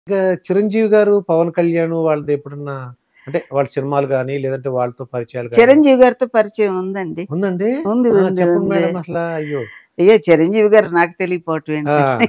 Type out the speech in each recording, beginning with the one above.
ఇంకా చిరంజీవి గారు పవన్ కళ్యాణ్ వాళ్ళది ఎప్పుడన్నా అంటే వాళ్ళ సినిమాలు కానీ లేదంటే వాళ్ళతో పరిచయాలు గానీ చిరంజీవి గారితో పరిచయం ఉందండి ఉందండి ఉంది ఆ, ఉంది చెప్పండి ఉంది మేడం అసలు అయ్యో అయ్యో చిరంజీవి గారు నాకు తెలియపోవటం ఏంటంటే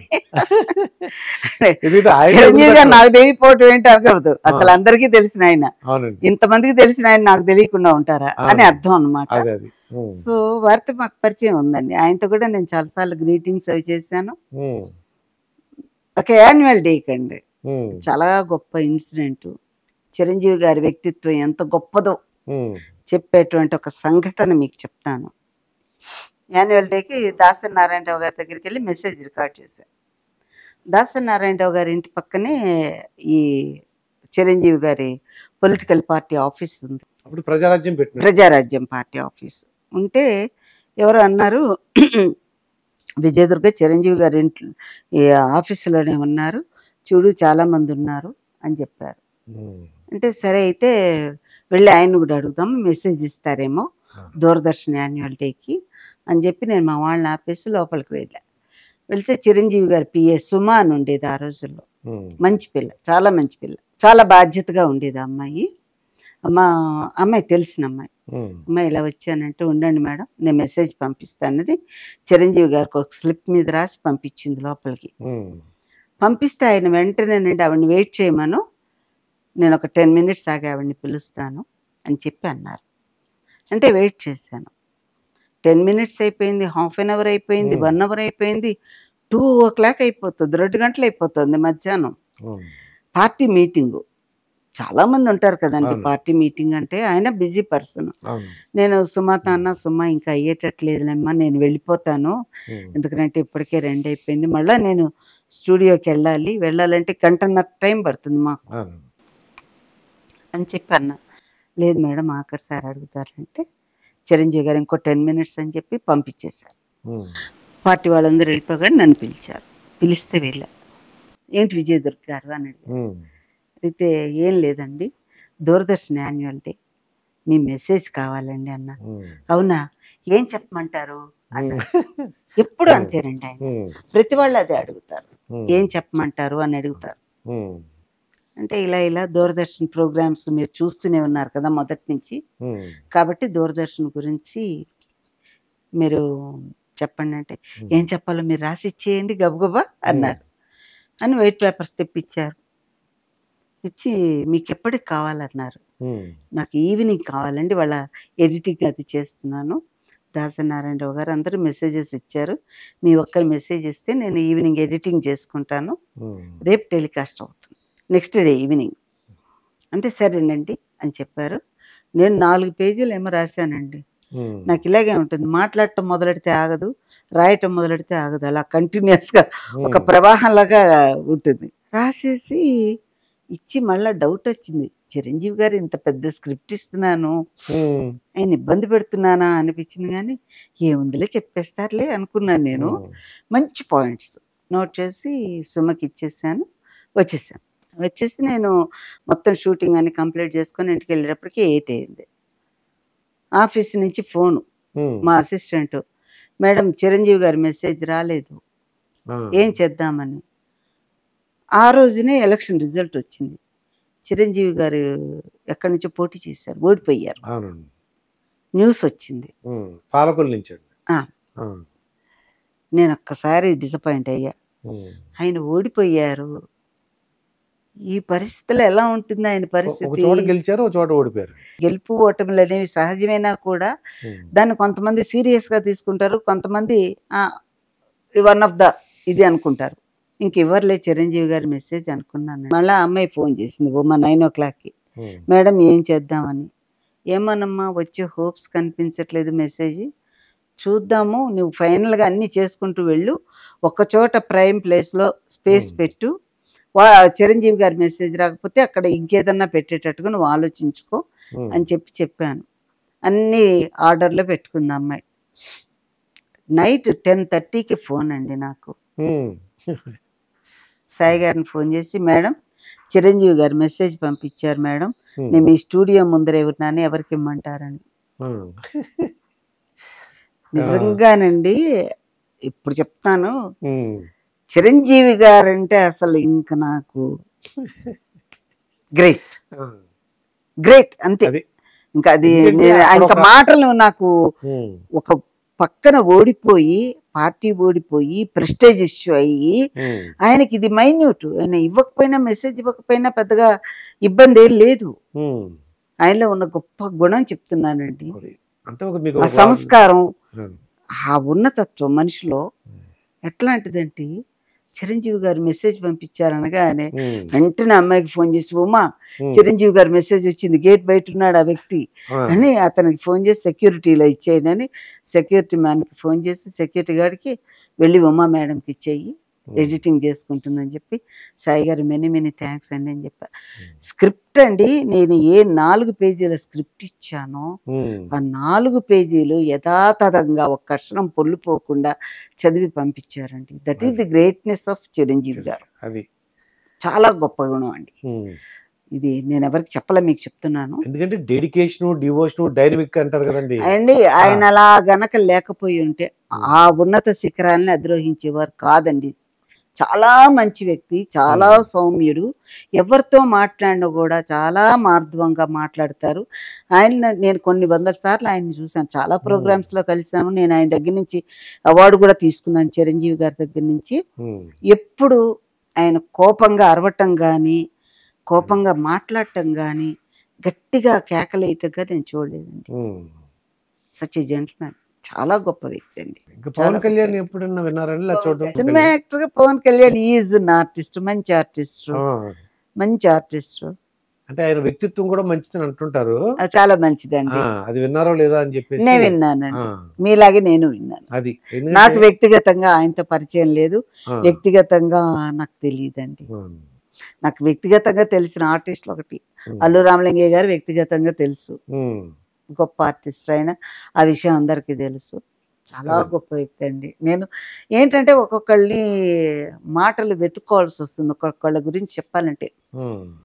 ఎందుకంటే ఆయన చిరంజీవి గారు ఎందుకంటే- నాకు తెలియపోవటం ఏంటి అనకూడదు అసలు అందరికీ తెలిసిన ఆయన అవునండి ఇంతమందికి తెలిసిన ఆయన నాకు తెలియకుండా ఉంటారా అని అవును. అర్థం అన్నమాట అదే అది ఉమ్, సో వారితో మాకు పరిచయం ఉందండి ఆయనతో కూడా నేను చాలాసార్లు గ్రీటింగ్స్ అవి చేశాను ఉమ్, ఒక యాన్యువల్ డే కండి ఉమ్, చాలా గొప్ప ఇన్సిడెంట్ చిరంజీవి గారి వ్యక్తిత్వం ఎంత గొప్పదో ఉమ్, చెప్పేటువంటి ఒక సంఘటన మీకు చెప్తాను యాన్యువల్ డేకి దాసరి నారాయణరావు గారి దగ్గరికి వెళ్ళి మెసేజ్ రికార్డ్ చేశాను దాసరి నారాయణరావు గారి ఇంటి పక్కనే ఈ చిరంజీవి గారి పొలిటికల్ పార్టీ ఆఫీస్ ఉంది అప్పుడు ప్రజారాజ్యం పెట్టిన ప్రజారాజ్యం పార్టీ ఆఫీస్ ఉంటే ఎవరు అన్నారు విజయదుర్గ చిరంజీవి గారి ఇంట్లో ఈ ఆఫీసులోనే ఉన్నారు చూడు చాలా మంది ఉన్నారు అని చెప్పారు అంటే సరే అయితే వెళ్ళి ఆయన కూడా అడుగుదాం మెసేజ్ ఇస్తారేమో దూరదర్శన్ యాన్యువల్ డేకి అని చెప్పి నేను మా వాళ్ళని ఆపేసి లోపలికి వెళ్ళా వెళ్తే చిరంజీవి గారి పిఏ సుమా అని ఉండేది ఆ రోజుల్లో మంచి పిల్ల చాలా మంచి పిల్ల చాలా బాధ్యతగా ఉండేది ఆ అమ్మాయి అమ్మా అమ్మాయి తెలిసిన అమ్మాయి అమ్మాయి ఇలా వచ్చానంటే ఉండండి మేడం నేను మెసేజ్ పంపిస్తానని చిరంజీవి గారికి ఒక స్లిప్ మీద రాసి పంపించింది లోపలికి పంపిస్తే ఆయన వెంటనేనండి ఆవిడని వెయిట్ చేయమను నేను ఒక టెన్ మినిట్స్ ఆగి ఆవిడని పిలుస్తాను అని చెప్పి అన్నారు అంటే వెయిట్ చేశాను టెన్ మినిట్స్ అయిపోయింది హాఫ్ అన్ అవర్ అయిపోయింది Hmm. వన్ అవర్ అయిపోయింది టూ ఓ క్లాక్ అయిపోతుంది రెండు గంటలు అయిపోతుంది మధ్యాహ్నం పార్టీ మీటింగు చాలా మంది ఉంటారు కదండి అవును. పార్టీ మీటింగ్ అంటే ఆయన బిజీ పర్సన్ అవును నేను సుమాత అన్న సుమా ఇంకా అయ్యేటట్లేదులేమ్మా నేను వెళ్ళిపోతాను ఉమ్, ఎందుకంటే ఇప్పటికే రెండు అయిపోయింది మళ్ళీ నేను స్టూడియోకి వెళ్ళాలి వెళ్ళాలంటే గంటన్నర టైం పడుతుంది మాకు అవును. అని చెప్పి అన్న లేదు మేడం ఆఖరి సార్ అడుగుతారంటే చిరంజీవి గారు ఇంకో టెన్ మినిట్స్ అని చెప్పి పంపించేశారు ఉమ్, పార్టీ వాళ్ళందరూ వెళ్ళిపోగానే నన్ను పిలిచారు పిలిస్తే వెళ్ళా ఏంటి విజయదుర్గ గారు అని అడిగారు ఉమ్, అయితే ఏం లేదండి దూరదర్శన్ యాన్యువల్ డే మీ మెసేజ్ కావాలండి అన్న ఉమ్, అవునా ఏం చెప్పమంటారు అన్నారు ఎప్పుడు అంతేనండి ఆయన ఉమ్, ప్రతి వాళ్ళు అదే అడుగుతారు ఉమ్, ఏం చెప్పమంటారు అని అడుగుతారు ఉమ్, అంటే ఇలా ఇలా దూరదర్శన్ ప్రోగ్రామ్స్ మీరు చూస్తూనే ఉన్నారు కదా మొదటి నుంచి ఉమ్, కాబట్టి దూరదర్శన్ గురించి మీరు చెప్పండి అంటే ఏం చెప్పాలో మీరు రాసి ఇచ్చేయండి గబగబా అన్నారు అని వైట్ పేపర్స్ తెప్పించారు ఇచ్చి మీకు ఎప్పటికి కావాలన్నారు ఉమ్, నాకు ఈవినింగ్ కావాలండి వాళ్ళ ఎడిటింగ్ అది చేస్తున్నాను దాసనారాయణరావు గారు అందరూ మెసేజెస్ ఇచ్చారు మీ ఒక్కరు మెసేజ్ ఇస్తే నేను ఈవినింగ్ ఎడిటింగ్ చేసుకుంటాను ఉమ్, రేపు టెలికాస్ట్ అవుతుంది నెక్స్ట్ డే ఈవినింగ్ అంటే సరేనండి అని చెప్పారు నేను నాలుగు పేజీలు ఏమో రాశానండి ఉమ్, నాకు ఇలాగే ఉంటుంది మాట్లాడటం మొదలెడితే ఆగదు రాయటం మొదలెడితే ఆగదు అలా కంటిన్యూస్గా ఒక ఉమ్, ప్రవాహంలాగా ఉంటుంది రాసేసి ఇచ్చి మళ్ళీ డౌట్ వచ్చింది చిరంజీవి గారు ఇంత పెద్ద స్క్రిప్ట్ ఇస్తున్నాను ఉమ్, ఆయన ఇబ్బంది పెడుతున్నానా అనిపించింది కానీ ఏముందిలే చెప్పేస్తారులే అనుకున్నాను నేను ఉమ్, మంచి పాయింట్స్ నోట్ చేసి సుమకి ఇచ్చేసాను వచ్చేసాను వచ్చేసి నేను మొత్తం షూటింగ్ అన్ని కంప్లీట్ చేసుకొని ఇంటికి వెళ్ళేటప్పటికి ఎయిట్ అయింది ఆఫీస్ నుంచి ఫోను ఉమ్, మా అసిస్టెంట్ మేడం చిరంజీవి గారి మెసేజ్ రాలేదు ఆ, ఏం చేద్దామని ఆ రోజునే ఎలక్షన్ రిజల్ట్ వచ్చింది చిరంజీవి గారు ఎక్కడి నుంచో పోటీ చేశారు ఓడిపోయారు అవునండి న్యూస్ వచ్చింది ఉమ్, పాలకొల్లు నుంచి అండి ఆ. ఆ, నేను ఒక్కసారి డిసప్పాయింట్ అయ్యా ఉమ్. ఆయన ఓడిపోయారు ఈ పరిస్థితిలో ఎలా ఉంటుంది ఆయన ఒక పరిస్థితి చోట గెలిచారు ఒక చోట ఓడిపోయారు గెలుపు ఓటములు అనేవి సహజమైనా కూడా ఉమ్, దాన్ని కొంతమంది సీరియస్ గా తీసుకుంటారు కొంతమంది వన్ ఆఫ్ ద ఇది అనుకుంటారు ఇంక ఇవ్వర్లే చిరంజీవి గారి మెసేజ్ అనుకున్నాను మళ్ళీ ఆ అమ్మాయి ఫోన్ చేసింది బొమ్మ నైన్ ఓ క్లాక్కి ఉమ్, మేడం ఏం చేద్దామని ఏమోనమ్మా వచ్చే హోప్స్ కనిపించట్లేదు మెసేజ్ చూద్దాము నువ్వు ఫైనల్గా అన్నీ చేసుకుంటూ వెళ్ళు ఒక చోట ప్రైమ్ ప్లేస్లో స్పేస్ Hmm. పెట్టు వా చిరంజీవి గారి మెసేజ్ రాకపోతే అక్కడ ఇంకేదన్నా పెట్టేటట్టుగా నువ్వు ఆలోచించుకో ఉమ్, అని చెప్పి చెప్పాను అన్నీ ఆర్డర్లో పెట్టుకుంది అమ్మాయి నైట్ టెన్ థర్టీకి ఫోన్ అండి నాకు ఉమ్, సాయి గారిని ఫోన్ చేసి మేడం చిరంజీవి గారు మెసేజ్ పంపించారు మేడం ఉమ్, నేను మీ స్టూడియో ముందర ఉన్నాను ఎవరికి ఇమ్మంటారని ఉమ్, నిజంగానండి ఇప్పుడు చెప్తాను ఉమ్, చిరంజీవి గారంటే అసలు ఇంక నాకు గ్రేట్ గ్రేట్ అంతే అది. ఇంకా అది ఎందుకంటే నేను- అక్కడ ఇంకా ఒక- మాటలు నాకు ఉమ్, ఒక పక్కన ఓడిపోయి పార్టీ ఓడిపోయి ప్రెస్టేజ్ ఇష్యూ అయ్యి ఉమ్, ఆయనకి ఇది మైన్యూట్ ఆయన ఇవ్వకపోయినా మెసేజ్ ఇవ్వకపోయినా పెద్దగా ఇబ్బంది ఏం లేదు ఉమ్. ఆయనలో ఉన్న గొప్ప గుణం చెప్తున్నానండి అది. అంటే ఒక మీకు ఆ ఒక- సంస్కారం ఉమ్, ఆ ఉన్నతత్వం మనిషిలో ఎట్లాంటిదంటే చిరంజీవి గారు మెసేజ్ పంపించారు అనగానే ఉమ్, వెంటనే అమ్మాయికి ఫోన్ చేసి ఉమా ఉమ్, చిరంజీవి గారు మెసేజ్ వచ్చింది గేట్ బయట ఉన్నాడు ఆ వ్యక్తి ఆ, అని అతనికి ఫోన్ చేసి సెక్యూరిటీలో ఇచ్చేయనని సెక్యూరిటీ మ్యాన్కి ఫోన్ చేసి సెక్యూరిటీ గార్డ్కి వెళ్ళి ఉమా మేడంకి ఇచ్చేయి ఉమ్, ఎడిటింగ్ చేసుకుంటుందని చెప్పి సాయి గారు మెనీ మెనీ థ్యాంక్స్ అండి అని చెప్పారు ఉమ్, స్క్రిప్ట్ అండి నేను ఏ నాలుగు పేజీల స్క్రిప్ట్ ఇచ్చానో ఉమ్, ఆ నాలుగు పేజీలు యథాతథంగా ఒక్క అక్షరం పొల్లుపోకుండా చదివి పంపించారండి that is the greatness of Chiranjeevi garu అది చాలా గొప్ప గుణం అండి ఉమ్. ఇది నేను ఎవరికి చెప్పలే మీకు చెప్తున్నాను ఎందుకంటే డెడికేషన్ డివోషన్ డైనమిక్ అంటారు కదండి అండి ఆయన అలా గనక లేకపోయి ఉంటే ఆ ఉన్నత శిఖరాన్ని అధిరోహించేవారు కాదండి చాలా మంచి వ్యక్తి చాలా Hmm. సౌమ్యుడు ఎవరితో మాట్లాడినా కూడా చాలా మార్ధవంగా మాట్లాడతారు ఆయన నేను కొన్ని వందల సార్లు ఆయన చూశాను చాలా ప్రోగ్రామ్స్ లో కలిసాము నేను ఆయన దగ్గర నుంచి అవార్డు కూడా తీసుకున్నాను చిరంజీవి గారి దగ్గర నుంచి ఉమ్, ఎప్పుడు ఆయన కోపంగా అరవటం కానీ కోపంగా మాట్లాడటం కానీ గట్టిగా కేకలేయటంగా నేను చూడలేదండి ఉమ్. సచ్ ఏ జెంట్మెన్ చాలా గొప్ప వ్యక్తి అండి ఇంకా పవన్ చాలా కళ్యాణ్ ఎప్పుడన్నా విన్నారండి ఇలా చూడడం సినిమా యాక్టర్ గా పవన్ కళ్యాణ్ ఈజ్ ఆర్టిస్ట్ మంచి ఆర్టిస్ట్ ఆ, మంచి ఆర్టిస్ట్ అంటే ఆయన వ్యక్తిత్వం కూడా మంచిదని అంటుంటారు చాలా మంచిదండి ఆ, అది విన్నారో లేదా అని చెప్పేసి నేను విన్నానండి ఆ, మీలాగే నేను విన్నాను అది నాకు వ్యక్తిగతంగా ఆయనతో పరిచయం లేదు ఆ, వ్యక్తిగతంగా నాకు తెలియదండి ఆ, నాకు వ్యక్తిగతంగా తెలిసిన ఆర్టిస్టులు ఒకటి ఉమ్, అల్లు రామలింగయ్య గారు వ్యక్తిగతంగా తెలుసు ఉమ్, గొప్ప ఆర్టిస్ట్ ఆయన ఆ విషయం అందరికీ తెలుసు చాలా అదే. గొప్ప వ్యక్తి అండి నేను ఏంటంటే ఒక్కొక్కళ్ళని మాటలు వెతుక్కోవాల్సి వస్తుంది ఒక్కొక్కళ్ళ గురించి చెప్పాలంటే ఉమ్,